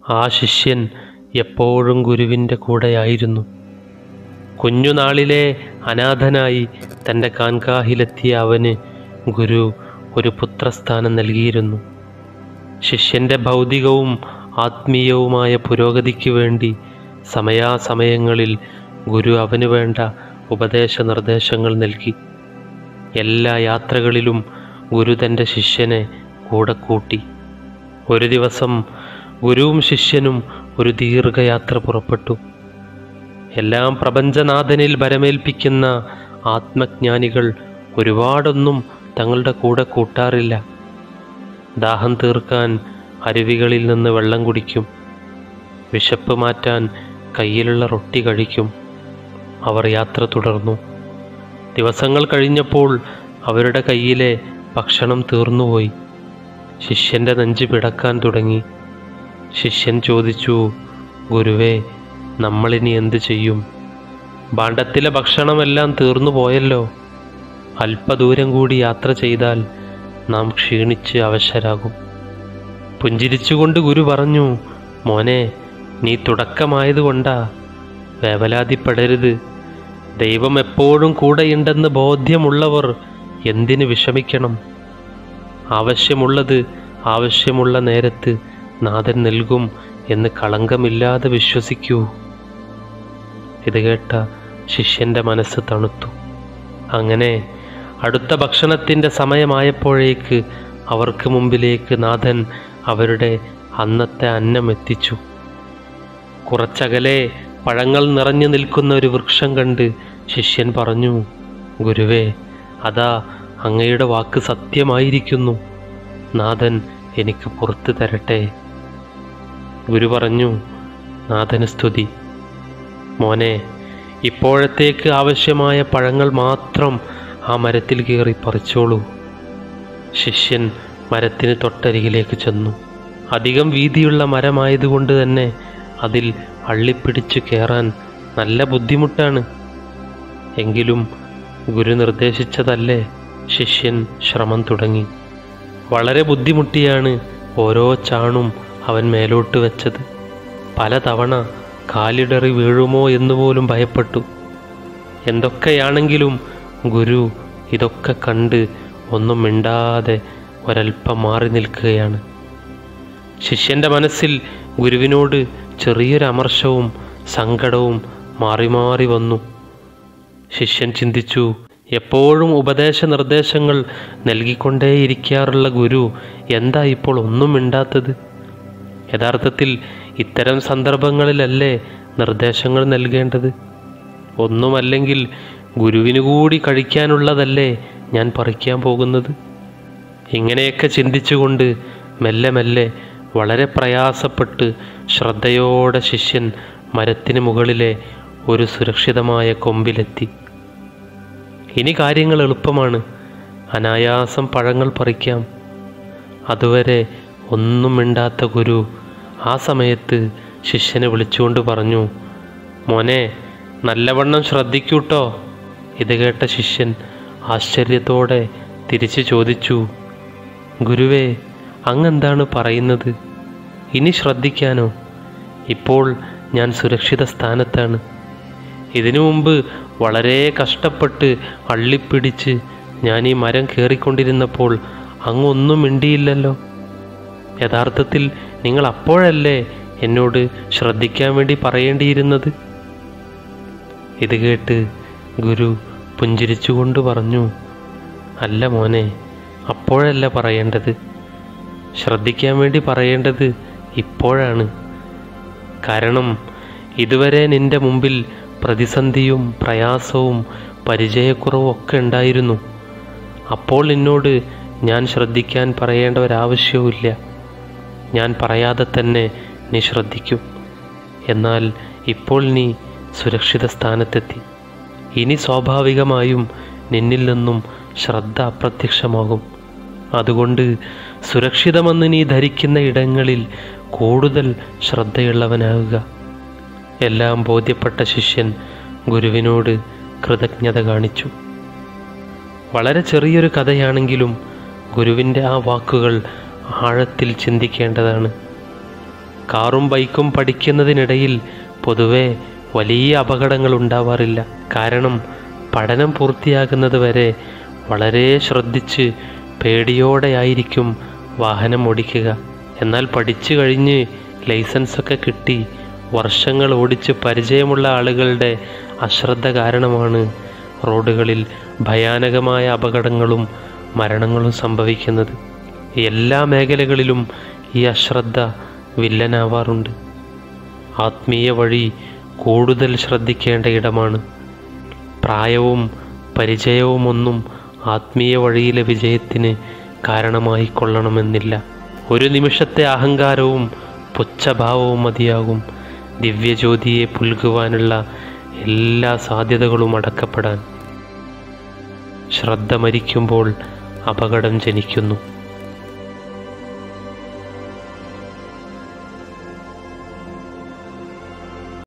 ആ ശിഷ്യൻ എപ്പോഴും ഗുരുവിൻ്റെ കൂടെയായിരുന്നു കുഞ്ഞുനാളിലെ അനാഥനായി തൻ്റെ കാൻകാഹിലെത്തിയ അവന് ഗുരു ഒരു പുത്രസ്ഥാനം നൽകിയിരുന്നു ശിഷ്യൻ്റെ ഭൗതികവും ആത്മീയവുമായ പുരോഗതിക്ക് വേണ്ടി സമയാസമയങ്ങളിൽ ഗുരു അവന് വേണ്ട ഉപദേശ നിർദ്ദേശങ്ങൾ നൽകി എല്ലാ യാത്രകളിലും ഗുരു തൻ്റെ ശിഷ്യനെ കൂടെ കൂട്ടി ഒരു ദിവസം ഗുരുവും ശിഷ്യനും ഒരു ദീർഘയാത്ര പുറപ്പെട്ടു എല്ലാം പ്രപഞ്ചനാഥനിൽ വരമേൽപ്പിക്കുന്ന ആത്മജ്ഞാനികൾ ഒരുപാടൊന്നും തങ്ങളുടെ കൂടെ കൂട്ടാറില്ല ദാഹം തീർക്കാൻ അരുവികളിൽ നിന്ന് വെള്ളം കുടിക്കും വിശപ്പ് മാറ്റാൻ കയ്യിലുള്ള റൊട്ടി കഴിക്കും അവർ യാത്ര തുടർന്നു ദിവസങ്ങൾ കഴിഞ്ഞപ്പോൾ അവരുടെ കയ്യിലെ ഭക്ഷണം തീർന്നുപോയി ശിഷ്യൻ്റെ നെഞ്ച് പിടക്കാൻ തുടങ്ങി ശിഷ്യൻ ചോദിച്ചു ഗുരുവേ നമ്മളിനി എന്ത് ചെയ്യും ഭാണ്ഡത്തിലെ ഭക്ഷണമെല്ലാം തീർന്നു പോയല്ലോ അല്പദൂരം കൂടി യാത്ര ചെയ്താൽ നാം ക്ഷീണിച്ച് അവശരാകും പുഞ്ചിരിച്ചുകൊണ്ട് ഗുരു പറഞ്ഞു മോനെ നീ തുടക്കമായതുകൊണ്ടാ വേവലാതിപ്പെടരുത് ദൈവം എപ്പോഴും കൂടെയുണ്ടെന്ന് ബോധ്യമുള്ളവർ എന്തിനു വിഷമിക്കണം ആവശ്യമുള്ളത് ആവശ്യമുള്ള നേരത്ത് നാഥൻ നൽകും എന്ന് കളങ്കമില്ലാതെ വിശ്വസിക്കൂ ഇത് കേട്ട ശിഷ്യന്റെ മനസ്സ് തണുത്തു അങ്ങനെ അടുത്ത ഭക്ഷണത്തിൻ്റെ സമയമായപ്പോഴേക്ക് അവർക്ക് മുമ്പിലേക്ക് നാഥൻ അവരുടെ അന്നത്തെ അന്നം എത്തിച്ചു കുറച്ചകലെ പഴങ്ങൾ നിറഞ്ഞു നിൽക്കുന്ന ഒരു വൃക്ഷം കണ്ട് ശിഷ്യൻ പറഞ്ഞു ഗുരുവേ അതാ അങ്ങയുടെ വാക്ക് സത്യമായിരിക്കുന്നു നാഥൻ എനിക്ക് പുറത്തു തരട്ടെ ഗുരു പറഞ്ഞു നാഥന് സ്തുതി മോനെ ഇപ്പോഴത്തേക്ക് ആവശ്യമായ പഴങ്ങൾ മാത്രം ആ മരത്തിൽ കയറി പറിച്ചോളൂ ശിഷ്യൻ മരത്തിന് തൊട്ടരികിലേക്ക് ചെന്നു അധികം വീതിയുള്ള മരമായതുകൊണ്ട് തന്നെ അതിൽ അള്ളിപ്പിടിച്ച് കയറാൻ നല്ല ബുദ്ധിമുട്ടാണ് എങ്കിലും ഗുരു നിർദ്ദേശിച്ചതല്ലേ ശിഷ്യൻ ശ്രമം തുടങ്ങി വളരെ ബുദ്ധിമുട്ടിയാണ് ഓരോ ചാണും അവൻ മേലോട്ട് വെച്ചത് പലതവണ കാലിടറി വീഴുമോ എന്നുപോലും ഭയപ്പെട്ടു എന്തൊക്കെയാണെങ്കിലും ഗുരു ഇതൊക്കെ കണ്ട് ഒന്നും മിണ്ടാതെ ഒരൽപ്പം മാറി നിൽക്കുകയാണ് ശിഷ്യന്റെ മനസ്സിൽ ഗുരുവിനോട് ചെറിയൊരു അമർഷവും സങ്കടവും മാറി മാറി വന്നു ശിഷ്യൻ ചിന്തിച്ചു എപ്പോഴും ഉപദേശ നിർദ്ദേശങ്ങൾ നൽകിക്കൊണ്ടേയിരിക്കാറുള്ള ഗുരു എന്താ ഇപ്പോൾ ഒന്നും മിണ്ടാത്തത് യഥാർത്ഥത്തിൽ ഇത്തരം സന്ദർഭങ്ങളിലല്ലേ നിർദ്ദേശങ്ങൾ നൽകേണ്ടത് ഒന്നുമല്ലെങ്കിൽ ഗുരുവിനു കൂടി കഴിക്കാനുള്ളതല്ലേ ഞാൻ പറിക്കാൻ പോകുന്നത് ഇങ്ങനെയൊക്കെ ചിന്തിച്ചുകൊണ്ട് മെല്ലെ മെല്ലെ വളരെ പ്രയാസപ്പെട്ട് ശ്രദ്ധയോടെ ശിഷ്യൻ മരത്തിന് മുകളിലെ ഒരു സുരക്ഷിതമായ കൊമ്പിലെത്തി ഇനി കാര്യങ്ങൾ എളുപ്പമാണ് അനായാസം പഴങ്ങൾ പറിക്കാം അതുവരെ ഒന്നും മിണ്ടാത്ത ഗുരു ആ സമയത്ത് ശിഷ്യനെ വിളിച്ചുകൊണ്ട് പറഞ്ഞു മോനെ നല്ലവണ്ണം ശ്രദ്ധിക്കൂട്ടോ ഇത് കേട്ട ശിഷ്യൻ ആശ്ചര്യത്തോടെ തിരിച്ചു ചോദിച്ചു ഗുരുവേ അങ്ങെന്താണ് പറയുന്നത് ഇനി ശ്രദ്ധിക്കാനോ ഇപ്പോൾ ഞാൻ സുരക്ഷിത സ്ഥാനത്താണ് ഇതിനു മുമ്പ് വളരെ കഷ്ടപ്പെട്ട് അള്ളിപ്പിടിച്ച് ഞാൻ ഈ മരം കയറിക്കൊണ്ടിരുന്നപ്പോൾ അങ്ങൊന്നും മിണ്ടിയില്ലല്ലോ യഥാർത്ഥത്തിൽ നിങ്ങൾ അപ്പോഴല്ലേ എന്നോട് ശ്രദ്ധിക്കാൻ വേണ്ടി പറയേണ്ടിയിരുന്നത് ഇത് കേട്ട് ഗുരു പുഞ്ചിരിച്ചുകൊണ്ട് പറഞ്ഞു അല്ല മോനെ അപ്പോഴല്ല പറയേണ്ടത് ശ്രദ്ധിക്കാൻ വേണ്ടി പറയേണ്ടത് ഇപ്പോഴാണ് കാരണം ഇതുവരെ നിന്റെ മുമ്പിൽ പ്രതിസന്ധിയും പ്രയാസവും പരിചയക്കുറവും ഒക്കെ ഉണ്ടായിരുന്നു അപ്പോൾ നിന്നോട് ഞാൻ ശ്രദ്ധിക്കാൻ പറയേണ്ട ഒരാവശ്യവുമില്ല ഞാൻ പറയാതെ തന്നെ നീ ശ്രദ്ധിക്കും എന്നാൽ ഇപ്പോൾ നീ സുരക്ഷിത സ്ഥാനത്തെത്തി ഇനി സ്വാഭാവികമായും നിന്നിൽ നിന്നും ശ്രദ്ധ അപ്രത്യക്ഷമാകും അതുകൊണ്ട് സുരക്ഷിതമെന്ന് നീ ധരിക്കുന്ന ഇടങ്ങളിൽ കൂടുതൽ ശ്രദ്ധയുള്ളവനാകുക എല്ലാം ബോധ്യപ്പെട്ട ശിഷ്യൻ ഗുരുവിനോട് കൃതജ്ഞത കാണിച്ചു വളരെ ചെറിയൊരു കഥയാണെങ്കിലും ഗുരുവിൻ്റെ ആ വാക്കുകൾ ആഴത്തിൽ ചിന്തിക്കേണ്ടതാണ് കാറും ബൈക്കും പഠിക്കുന്നതിനിടയിൽ പൊതുവെ വലിയ അപകടങ്ങൾ ഉണ്ടാവാറില്ല കാരണം പഠനം പൂർത്തിയാകുന്നത് വരെ വളരെ ശ്രദ്ധിച്ച് പേടിയോടെയായിരിക്കും വാഹനം ഓടിക്കുക എന്നാൽ പഠിച്ചു കഴിഞ്ഞ് ലൈസൻസൊക്കെ കിട്ടി വർഷങ്ങൾ ഓടിച്ച് പരിചയമുള്ള ആളുകളുടെ അശ്രദ്ധ കാരണമാണ് റോഡുകളിൽ ഭയാനകമായ അപകടങ്ങളും മരണങ്ങളും സംഭവിക്കുന്നത് എല്ലാ മേഖലകളിലും ഈ അശ്രദ്ധ വില്ലനാവാറുണ്ട് ആത്മീയ വഴി കൂടുതൽ ശ്രദ്ധിക്കേണ്ട ഇടമാണ് പ്രായവും പരിചയവുമൊന്നും ആത്മീയ വഴിയിലെ വിജയത്തിന് കാരണമായി കൊള്ളണമെന്നില്ല ഒരു നിമിഷത്തെ അഹങ്കാരവും പുച്ഛഭാവവും മതിയാകും ദിവ്യജ്യോതിയെ പുൽകുവാനുള്ള എല്ലാ സാധ്യതകളും അടക്കപ്പെടാൻ ശ്രദ്ധ മരിക്കുമ്പോൾ അപകടം ജനിക്കുന്നു